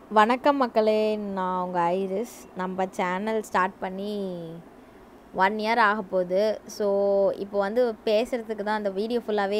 வணக்கம் மக்களே நான் உங்கள் ஐரிஸ் நம்ம சேனல் ஸ்டார்ட் பண்ணி ஒன் இயர் ஆக போகுது ஸோ இப்போ வந்து பேசுகிறதுக்கு தான் அந்த வீடியோ ஃபுல்லாகவே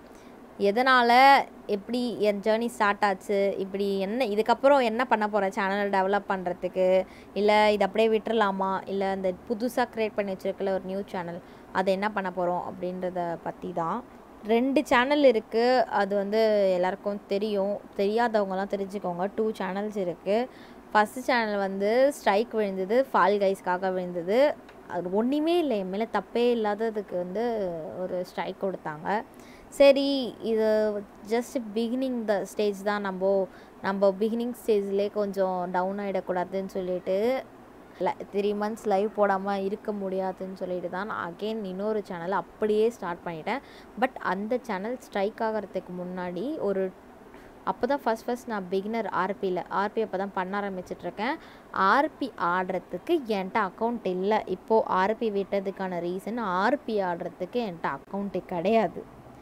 எதனால் எப்படி என் ஜேர்னி ஸ்டார்ட் ஆச்சு இப்படி என்ன இதுக்கப்புறம் என்ன பண்ண போகிறேன் சேனலை டெவலப் பண்ணுறதுக்கு இல்லை இது அப்படியே விட்டுறலாமா இல்லை அந்த புதுசாக க்ரியேட் பண்ணி வச்சுருக்கல ஒரு நியூ சேனல் அதை என்ன பண்ண போகிறோம் அப்படின்றத பற்றி தான் ரெண்டு சேனல் இருக்குது அது வந்து எல்லாருக்கும் தெரியும் தெரியாதவங்கலாம் தெரிஞ்சுக்கோங்க டூ சேனல்ஸ் இருக்குது ஃபஸ்ட்டு சேனல் வந்து ஸ்ட்ரைக் விழுந்தது ஃபால் கைஸ்க்காக விழுந்தது அது ஒன்றுமே இல்லை என் மேலே தப்பே இல்லாததுக்கு வந்து ஒரு ஸ்ட்ரைக் கொடுத்தாங்க சரி இது ஜஸ்ட் பிகினிங் த ஸ்டேஜ் தான் நம்ம நம்ம பிகினிங் ஸ்டேஜ்லேயே கொஞ்சம் டவுன் ஆகிடக்கூடாதுன்னு சொல்லிட்டு த்ரீ மந்த்ஸ் லைவ் போடாமல் இருக்க முடியாதுன்னு சொல்லிட்டு தான் நான் அகெயின் இன்னொரு சேனல் அப்படியே ஸ்டார்ட் பண்ணிட்டேன் பட் அந்த சேனல் ஸ்ட்ரைக் ஆகிறதுக்கு முன்னாடி ஒரு அப்போ தான் ஃபஸ்ட் ஃபஸ்ட் நான் பிகினர் ஆர்பியில் ஆர்பி அப்போ தான் பண்ண ஆரம்பிச்சிட்ருக்கேன் ஆர்பி ஆடுறதுக்கு என்கிட்ட அக்கௌண்ட் இல்லை இப்போது ஆர்பி விட்டதுக்கான ரீசன் ஆர்பி ஆடுறதுக்கு என்கிட்ட அக்கௌண்ட்டு கிடையாது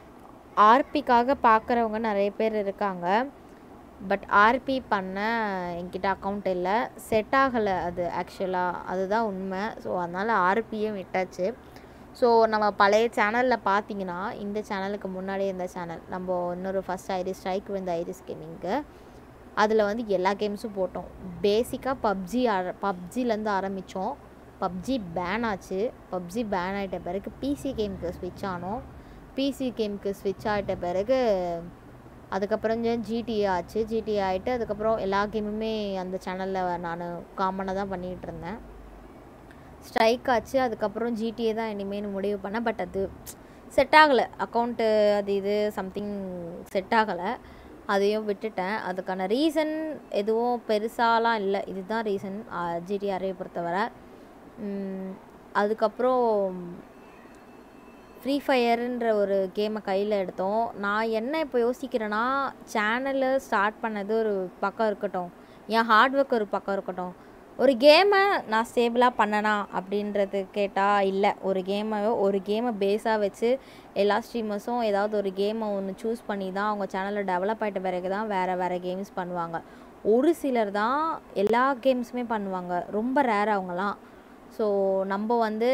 ஆர்பிக்காக பார்க்குறவங்க நிறைய பேர் இருக்காங்க பட் ஆர்பி பண்ண என்கிட்ட அக்கௌண்ட் இல்லை செட் ஆகலை அது ஆக்சுவலாக அதுதான் உண்மை ஸோ அதனால் ஆர்பியே விட்டாச்சு ஸோ நம்ம பழைய சேனலில் பார்த்தீங்கன்னா இந்த சேனலுக்கு முன்னாடி இருந்த சேனல் நம்ம இன்னொரு ஃபஸ்ட் ஐரிஸ் ஸ்ட்ரைக் விழுந்த ஐரிஸ் கேமிங்கு அதில் வந்து எல்லா கேம்ஸும் போட்டோம் பேசிக்காக பப்ஜி ஆட பப்ஜிலேருந்து ஆரம்பித்தோம் பப்ஜி பேன் ஆச்சு பப்ஜி பேன் ஆகிட்ட பிறகு பிசி கேமுக்கு ஸ்விட்ச் ஆனோம் பிசி கேமுக்கு ஸ்விட்ச் ஆகிட்ட பிறகு அதுக்கப்புறம் ஜிடிஏ ஆச்சு ஜிடிஏ ஆகிட்டு அதுக்கப்புறம் எல்லா கேமுமே அந்த சேனலில் நான் காமனாக தான் பண்ணிகிட்டு இருந்தேன் ஸ்ட்ரைக் ஆச்சு அதுக்கப்புறம் ஜிடிஏ தான் இனிமேல் முடிவு பண்ணேன் பட் அது செட் ஆகலை அக்கௌண்ட்டு அது இது சம்திங் செட் ஆகலை அதையும் விட்டுட்டேன் அதுக்கான ரீசன் எதுவும் பெருசாலாம் இல்லை இதுதான் ரீசன் ஜிடிஆரை பொறுத்தவரை அதுக்கப்புறம் ஃப்ரீ ஃபயருன்ற ஒரு கேமை கையில் எடுத்தோம் நான் என்ன இப்போ யோசிக்கிறேன்னா சேனலை ஸ்டார்ட் பண்ணது ஒரு பக்கம் இருக்கட்டும் என் ஹார்ட் ஒர்க் ஒரு பக்கம் இருக்கட்டும் ஒரு கேமை நான் ஸ்டேபிளாக பண்ணனா அப்படின்றது கேட்டால் இல்லை ஒரு கேமை ஒரு கேமை பேஸாக வச்சு எல்லா ஸ்ட்ரீமர்ஸும் ஏதாவது ஒரு கேமை ஒன்று சூஸ் பண்ணி தான் அவங்க சேனலில் டெவலப் ஆகிட்ட பிறகு தான் வேறு வேறு கேம்ஸ் பண்ணுவாங்க ஒரு சிலர் தான் எல்லா கேம்ஸுமே பண்ணுவாங்க ரொம்ப ரேர் அவங்களாம் ஸோ நம்ம வந்து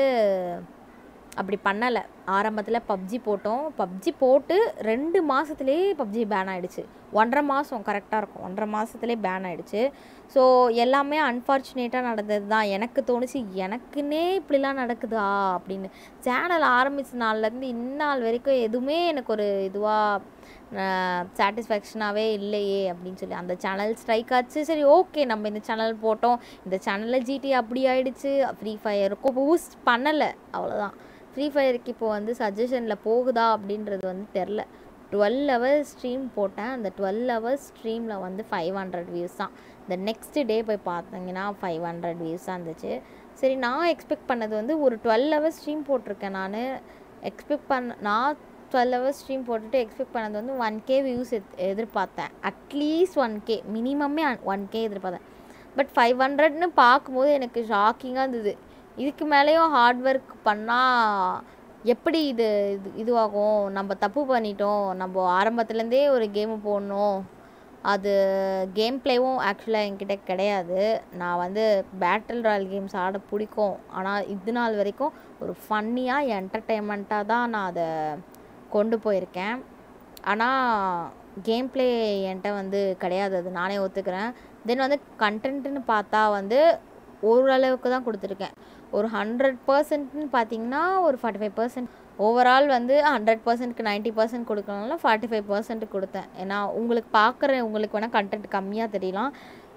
அப்படி பண்ணலை ஆரம்பத்தில் பப்ஜி போட்டோம் பப்ஜி போட்டு ரெண்டு மாதத்துலேயே பப்ஜி பேன் ஆகிடுச்சு ஒன்றரை மாதம் கரெக்டாக இருக்கும் ஒன்றரை மாதத்துலேயே பேன் ஆகிடுச்சு ஸோ எல்லாமே அன்ஃபார்ச்சுனேட்டாக நடந்தது தான் எனக்கு தோணுச்சு எனக்குன்னே இப்படிலாம் நடக்குதா அப்படின்னு சேனல் ஆரம்பித்த நாள்லேருந்து இந்நாள் வரைக்கும் எதுவுமே எனக்கு ஒரு இதுவாக சாட்டிஸ்ஃபேக்ஷனாகவே இல்லையே அப்படின்னு சொல்லி அந்த சேனல் ஸ்ட்ரைக் ஆச்சு சரி ஓகே நம்ம இந்த சேனல் போட்டோம் இந்த சேனலில் ஜிடி அப்படி ஆயிடுச்சு ஃப்ரீ ஃபயருக்கும் பூஸ்ட் பண்ணலை அவ்வளோதான் ஃப்ரீ ஃபயருக்கு இப்போ வந்து சஜஷனில் போகுதா அப்படின்றது வந்து தெரில டுவெல் ஹவர்ஸ் ஸ்ட்ரீம் போட்டேன் அந்த டுவெல் ஹவர்ஸ் ஸ்ட்ரீமில் வந்து ஃபைவ் ஹண்ட்ரட் வியூஸ் தான் இந்த நெக்ஸ்ட் டே போய் பார்த்தீங்கன்னா ஃபைவ் ஹண்ட்ரட் வியூஸ் தான் இருந்துச்சு சரி நான் எக்ஸ்பெக்ட் பண்ணது வந்து ஒரு டுவெல் ஹவர்ஸ் ஸ்ட்ரீம் போட்டிருக்கேன் நான் எக்ஸ்பெக்ட் பண்ண நான் டுவெல் ஹவர்ஸ் ஸ்ட்ரீம் போட்டுட்டு எக்ஸ்பெக்ட் பண்ணது வந்து ஒன் கே வியூஸ் எதிர்பார்த்தேன் அட்லீஸ்ட் ஒன் கே மினிமமே ஒன் கே எதிர்பார்த்தேன் பட் ஃபைவ் ஹண்ட்ரட்னு பார்க்கும்போது எனக்கு ஷாக்கிங்காக இருந்தது இதுக்கு மேலேயும் ஹார்ட் ஒர்க் பண்ணால் எப்படி இது இது இதுவாகும் நம்ம தப்பு பண்ணிட்டோம் நம்ம ஆரம்பத்துலேருந்தே ஒரு கேமு போடணும் அது கேம் ப்ளேவும் ஆக்சுவலாக என்கிட்ட கிடையாது நான் வந்து பேட்டில் ராயல் கேம்ஸ் ஆட பிடிக்கும் ஆனால் இது நாள் வரைக்கும் ஒரு ஃபன்னியாக என்டர்டெயின்மெண்ட்டாக தான் நான் அதை கொண்டு போயிருக்கேன் ஆனால் கேம் ப்ளே என்கிட்ட வந்து கிடையாது அது நானே ஒத்துக்கிறேன் தென் வந்து கண்டென்ட்டுன்னு பார்த்தா வந்து ஓரளவுக்கு தான் கொடுத்துருக்கேன் ஒரு ஹண்ட்ரட் பர்சன்ட்னு பார்த்தீங்கன்னா ஒரு ஃபார்ட்டி ஃபைவ் பர்சன்ட் ஓவரால் வந்து ஹண்ட்ரட் பர்சன்ட்க்கு நைன்ட்டி பர்சன்ட் கொடுக்கறனால ஃபார்ட்டி ஃபைவ் பர்சன்ட் கொடுத்தேன் ஏன்னா உங்களுக்கு பார்க்குற உங்களுக்கு வேணால் கண்டென்ட் கம்மியாக தெரியலாம்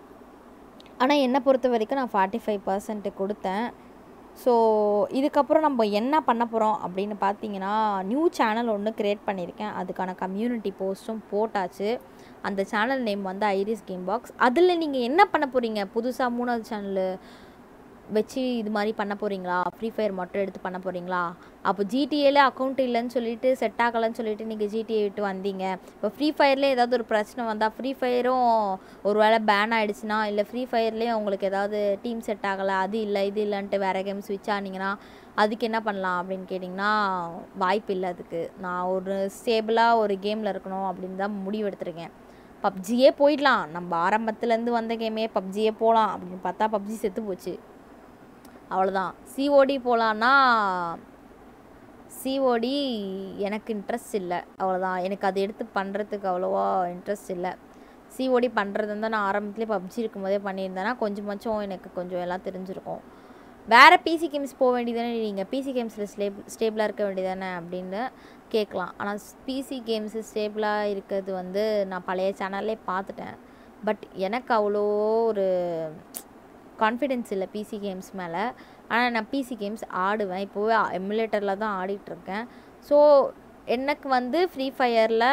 ஆனால் என்னை பொறுத்த வரைக்கும் நான் ஃபார்ட்டி ஃபைவ் பர்சன்ட் கொடுத்தேன் ஸோ இதுக்கப்புறம் நம்ம என்ன பண்ண போகிறோம் அப்படின்னு பார்த்தீங்கன்னா நியூ சேனல் ஒன்று க்ரியேட் பண்ணியிருக்கேன் அதுக்கான கம்யூனிட்டி போஸ்ட்டும் போட்டாச்சு அந்த சேனல் நேம் வந்து ஐரிஸ் கேம் பாக்ஸ் அதில் நீங்கள் என்ன பண்ண போகிறீங்க புதுசாக மூணாவது சேனலு வச்சு இது மாதிரி பண்ண போகிறீங்களா ஃப்ரீ ஃபயர் மட்டும் எடுத்து பண்ண போகிறீங்களா அப்போ ஜிடிஏல அக்கௌண்ட் இல்லைன்னு சொல்லிட்டு செட் ஆகலைன்னு சொல்லிட்டு நீங்கள் ஜிடிஏ விட்டு வந்தீங்க இப்போ ஃப்ரீ ஃபயர்லேயே ஏதாவது ஒரு பிரச்சனை வந்தால் ஃப்ரீ ஃபயரும் ஒரு வேளை பேன் ஆகிடுச்சுன்னா இல்லை ஃப்ரீ ஃபயர்லேயே உங்களுக்கு ஏதாவது டீம் செட் ஆகலை அது இல்லை இது இல்லைன்ட்டு வேறு கேம் ஸ்விட்ச் ஆனீங்கன்னா அதுக்கு என்ன பண்ணலாம் அப்படின்னு கேட்டிங்கன்னா வாய்ப்பு இல்லை அதுக்கு நான் ஒரு ஸ்டேபிளாக ஒரு கேமில் இருக்கணும் அப்படின்னு தான் முடிவு எடுத்திருக்கேன் பப்ஜியே போயிடலாம் நம்ம ஆரம்பத்துலேருந்து வந்த கேமே பப்ஜியே போகலாம் அப்படின்னு பார்த்தா பப்ஜி செத்து போச்சு அவ்வளோதான் சிஓடி போகலான்னா சிஓடி எனக்கு இன்ட்ரெஸ்ட் இல்லை அவ்வளோதான் எனக்கு அது எடுத்து பண்ணுறதுக்கு அவ்வளோவா இன்ட்ரெஸ்ட் இல்லை சிஓடி பண்ணுறது இருந்தால் நான் ஆரம்பத்துலேயே பப்ஜி இருக்கும்போதே பண்ணியிருந்தேன்னா கொஞ்சமாச்சும் எனக்கு கொஞ்சம் எல்லாம் தெரிஞ்சிருக்கும் வேறு பிசி கேம்ஸ் போக வேண்டியதானே நீங்கள் பிசி கேம்ஸில் ஸ்டேப் ஸ்டேபிளாக இருக்க வேண்டியதானே அப்படின்னு கேட்கலாம் ஆனால் பிசி கேம்ஸு ஸ்டேபிளாக இருக்கிறது வந்து நான் பழைய சேனல்லே பார்த்துட்டேன் பட் எனக்கு அவ்வளோ ஒரு கான்ஃபிடென்ஸ் இல்லை பிசி கேம்ஸ் மேலே ஆனால் நான் பிசி கேம்ஸ் ஆடுவேன் இப்போவே எமுலேட்டரில் தான் ஆடிட்டுருக்கேன் ஸோ எனக்கு வந்து ஃப்ரீ ஃபயரில்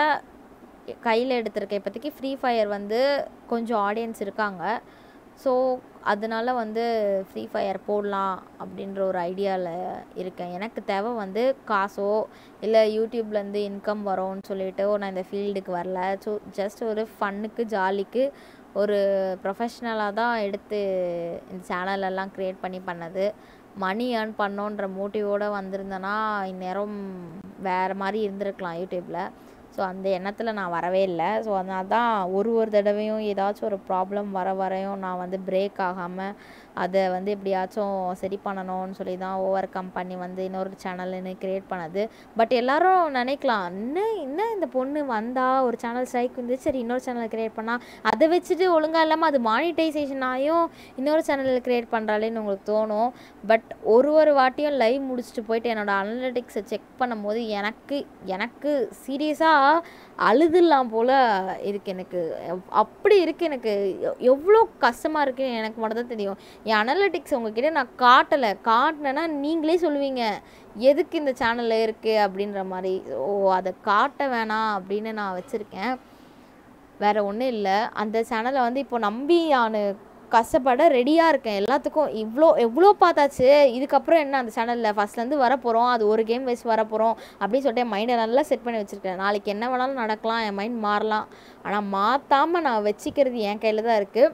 கையில் எடுத்திருக்கேன் இப்போதைக்கு ஃப்ரீ ஃபயர் வந்து கொஞ்சம் ஆடியன்ஸ் இருக்காங்க ஸோ அதனால வந்து ஃப்ரீ ஃபயர் போடலாம் அப்படின்ற ஒரு ஐடியாவில் இருக்கேன் எனக்கு தேவை வந்து காசோ இல்லை யூடியூப்லேருந்து இன்கம் வரும்னு சொல்லிட்டு நான் இந்த ஃபீல்டுக்கு வரல ஸோ ஜஸ்ட் ஒரு ஃபன்னுக்கு ஜாலிக்கு ஒரு ப்ரொஃபஷ்னலாக தான் எடுத்து இந்த சேனலெல்லாம் க்ரியேட் பண்ணி பண்ணது மணி ஏர்ன் பண்ணோன்ற மோட்டிவோடு வந்திருந்தேன்னா இந்நேரம் வேறு மாதிரி இருந்திருக்கலாம் யூடியூப்பில் ஸோ அந்த எண்ணத்தில் நான் வரவே இல்லை ஸோ அதனால தான் ஒரு ஒரு தடவையும் ஏதாச்சும் ஒரு ப்ராப்ளம் வர வரையும் நான் வந்து பிரேக் ஆகாமல் அதை வந்து எப்படியாச்சும் சரி பண்ணணும்னு சொல்லி தான் ஓவர் கம் பண்ணி வந்து இன்னொரு சேனல்னு க்ரியேட் பண்ணது பட் எல்லாரும் நினைக்கலாம் இன்னும் இன்னும் இந்த பொண்ணு வந்தா ஒரு சேனல் ஸ்ட்ரைக் வந்து சரி இன்னொரு சேனல் க்ரியேட் பண்ணால் அதை வச்சுட்டு ஒழுங்காக இல்லாமல் அது மானிட்டைசேஷன் ஆகியும் இன்னொரு சேனலில் க்ரியேட் பண்ணுறாளேன்னு உங்களுக்கு தோணும் பட் ஒரு ஒரு வாட்டியும் லைவ் முடிச்சுட்டு போயிட்டு என்னோடய அனலிட்டிக்ஸை செக் பண்ணும்போது எனக்கு எனக்கு சீரியஸாக அழுதுலாம் போல் இருக்குது எனக்கு எவ்- அப்படி இருக்குது எனக்கு எவ்- எவ்வளோ கஷ்டமாக இருக்குன்னு எனக்கு மட்டும் தான் தெரியும் என் அனலிட்டிக்ஸ் உங்ககிட்ட நான் காட்டலை காட்டினேன்னா நீங்களே சொல்லுவீங்க எதுக்கு இந்த சேனலில் இருக்குது அப்படின்ற மாதிரி ஓ அதை காட்ட வேணாம் அப்படின்னு நான் வச்சுருக்கேன் வேறு ஒன்றும் இல்லை அந்த சேனலை வந்து இப்போ நம்பி நான் கஷ்டப்பட ரெடியாக இருக்கேன் எல்லாத்துக்கும் இவ்வளோ எவ்வளோ பார்த்தாச்சு இதுக்கப்புறம் என்ன அந்த சேனலில் ஃபஸ்ட்லேருந்து வர போகிறோம் அது ஒரு கேம் வைஸ் வர போகிறோம் அப்படின்னு சொல்லிட்டு என் மைண்டை நல்லா செட் பண்ணி வச்சுருக்கேன் நாளைக்கு என்ன வேணாலும் நடக்கலாம் என் மைண்ட் மாறலாம் ஆனால் மாற்றாமல் நான் வச்சுக்கிறது என் கையில் தான் இருக்குது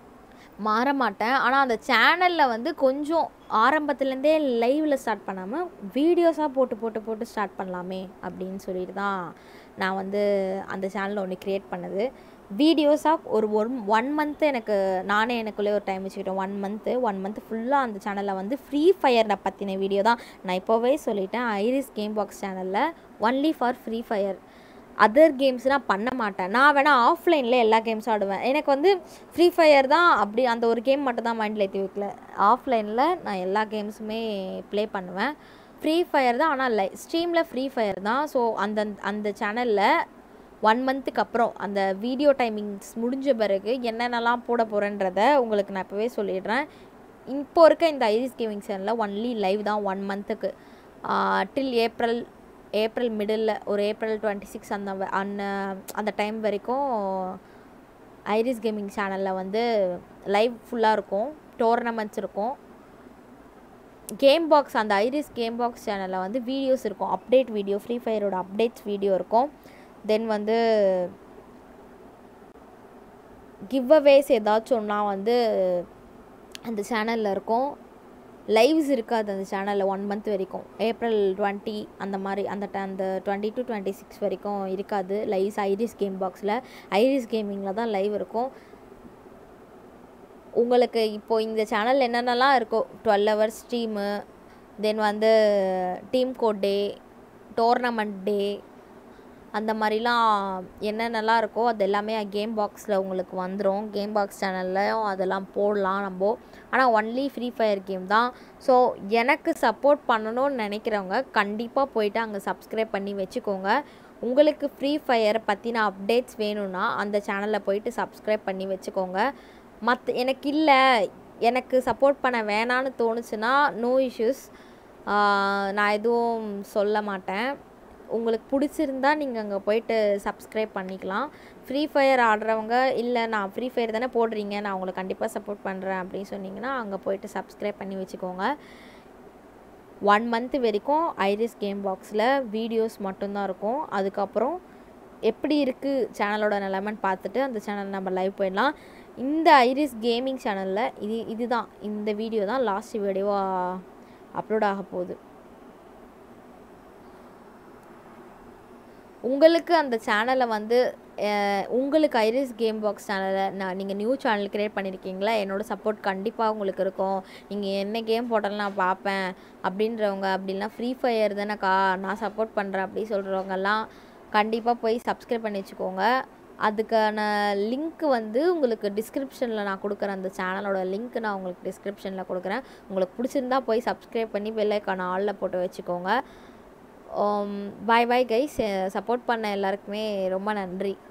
மாற மாட்டேன் ஆனால் அந்த சேனலில் வந்து கொஞ்சம் ஆரம்பத்துலேருந்தே லைவில் ஸ்டார்ட் பண்ணாமல் வீடியோஸாக போட்டு போட்டு போட்டு ஸ்டார்ட் பண்ணலாமே அப்படின்னு சொல்லிட்டு தான் நான் வந்து அந்த சேனலில் ஒன்று க்ரியேட் பண்ணது வீடியோஸாக ஒரு ஒன் ஒன் மந்த்து எனக்கு நானே எனக்குள்ளே ஒரு டைம் வச்சுக்கிட்டேன் ஒன் மந்த்து ஒன் மந்த் ஃபுல்லாக அந்த சேனலில் வந்து ஃப்ரீ ஃபயரை பற்றின வீடியோ தான் நான் இப்போவே சொல்லிட்டேன் ஐரிஸ் கேம் பாக்ஸ் சேனலில் only for free fire other கேம்ஸ்லாம் பண்ண மாட்டேன் நான் வேணால் ஆஃப்லைனில் எல்லா கேம்ஸும் ஆடுவேன் எனக்கு வந்து ஃப்ரீ ஃபயர் தான் அப்படி அந்த ஒரு கேம் மட்டும் தான் மைண்டில் ஏற்றி வைக்கல ஆஃப்லைனில் நான் எல்லா கேம்ஸுமே ப்ளே பண்ணுவேன் ஃப்ரீ ஃபயர் தான் ஆனால் லை ஸ்ட்ரீமில் ஃப்ரீ ஃபயர் தான் ஸோ அந்த அந்த சேனலில் ஒன் மந்த்துக்கு அப்புறம் அந்த வீடியோ டைமிங்ஸ் முடிஞ்ச பிறகு என்னென்னலாம் போட போகிறேன்றத உங்களுக்கு நான் இப்போவே சொல்லிடுறேன் இப்போ இருக்க இந்த ஐரிஸ் கேமிங் சேனலில் ஒன்லி லைவ் தான் ஒன் மந்த்துக்கு டில் ஏப்ரல் ஏப்ரல் மிடில் ஒரு ஏப்ரல் டுவெண்ட்டி சிக்ஸ் அந்த வ- அந்த அந்த டைம் வரைக்கும் ஐரிஸ் கேமிங் சேனலில் வந்து லைவ் ஃபுல்லாக இருக்கும் டோர்னமெண்ட்ஸ் இருக்கும் கேம் பாக்ஸ் அந்த ஐரிஸ் கேம் பாக்ஸ் சேனலில் வந்து வீடியோஸ் இருக்கும் அப்டேட் வீடியோ ஃப்ரீ ஃபயரோட அப்டேட்ஸ் வீடியோ இருக்கும் தென் வந்து கிவ் அவேஸ் ஏதாச்சும் ஒன்றா வந்து அந்த சேனலில் இருக்கும் லைவ்ஸ் இருக்காது அந்த சேனலில் ஒன் மந்த் வரைக்கும் ஏப்ரல் டுவெண்ட்டி அந்த மாதிரி அந்த ti- அந்த டுவெண்ட்டி டு டுவெண்ட்டி சிக்ஸ் வரைக்கும் இருக்காது லைவ்ஸ் ஐரிஸ் கேம் பாக்ஸில் ஐரிஸ் கேமிங்கில் தான் லைவ் இருக்கும் உங்களுக்கு இப்போ இந்த சேனல் என்னென்னலாம் இருக்கோ டுவெல் ஹவர்ஸ் ஸ்ட்ரீமு தென் வந்து team code day tournament day அந்த மாதிரிலாம் என்னென்னலாம் இருக்கோ அது எல்லாமே கேம் பாக்ஸில் உங்களுக்கு வந்துடும் கேம் பாக்ஸ் சேனல்லையும் அதெல்லாம் போடலாம் நம்ம ஆனால் ஒன்லி ஃப்ரீ ஃபயர் கேம் தான் ஸோ எனக்கு சப்போர்ட் பண்ணணும்னு நினைக்கிறவங்க கண்டிப்பாக போயிட்டு அங்கே சப்ஸ்கிரைப் பண்ணி வச்சுக்கோங்க உங்களுக்கு ஃப்ரீ ஃபயரை பற்றின அப்டேட்ஸ் வேணும்னா அந்த சேனலில் போயிட்டு சப்ஸ்கிரைப் பண்ணி வச்சுக்கோங்க மற்ற எனக்கு இல்லை எனக்கு சப்போர்ட் பண்ண வேணான்னு தோணுச்சுன்னா நோ இஷ்யூஸ் நான் எதுவும் சொல்ல மாட்டேன் உங்களுக்கு பிடிச்சிருந்தா நீங்கள் அங்கே போயிட்டு சப்ஸ்கிரைப் பண்ணிக்கலாம் ஃப்ரீ ஃபயர் ஆடுறவங்க இல்லை நான் ஃப்ரீ ஃபயர் தானே போடுறீங்க நான் உங்களுக்கு கண்டிப்பாக சப்போர்ட் பண்ணுறேன் அப்படின்னு சொன்னீங்கன்னா அங்கே போயிட்டு சப்ஸ்கிரைப் பண்ணி வச்சுக்கோங்க ஒன் மந்த் வரைக்கும் ஐரிஸ் கேம் பாக்ஸில் வீடியோஸ் மட்டும்தான் இருக்கும் அதுக்கப்புறம் எப்படி இருக்குது சேனலோட நிலைமைன்னு பார்த்துட்டு அந்த சேனல் நம்ம லைவ் போயிடலாம் இந்த ஐரிஸ் கேமிங் சேனலில் இது இதுதான் இந்த வீடியோ தான் லாஸ்ட் வீடியோவாக அப்லோட் ஆக போகுது உங்களுக்கு அந்த சேனலை வந்து அஹ், உங்களுக்கு ஐரிஸ் கேம் பாக்ஸ் சேனலை நான் நீங்கள் நியூ சேனல் க்ரியேட் பண்ணியிருக்கீங்களா என்னோட சப்போர்ட் கண்டிப்பாக உங்களுக்கு இருக்கும் நீங்கள் என்ன கேம் போட்டாலும் நான் பார்ப்பேன் அப்படின்றவங்க அப்படின்னா ஃப்ரீ ஃபயர் தானேக்கா நான் சப்போர்ட் பண்ணுறேன் அப்படி சொல்கிறவங்கெல்லாம் கண்டிப்பாக போய் சப்ஸ்கிரைப் பண்ணி வச்சுக்கோங்க அதுக்கான லிங்க் வந்து உங்களுக்கு டிஸ்கிரிப்ஷனில் நான் கொடுக்குறேன் அந்த சேனலோட லிங்க் நான் உங்களுக்கு டிஸ்கிரிப்ஷனில் கொடுக்குறேன் உங்களுக்கு பிடிச்சிருந்தா போய் சப்ஸ்கிரைப் பண்ணி பெல்லைக்கான ஆளில் போட்டு வச்சுக்கோங்க பாய் பாய் கைஸ் சப்போர்ட் பண்ண எல்லாருக்குமே ரொம்ப நன்றி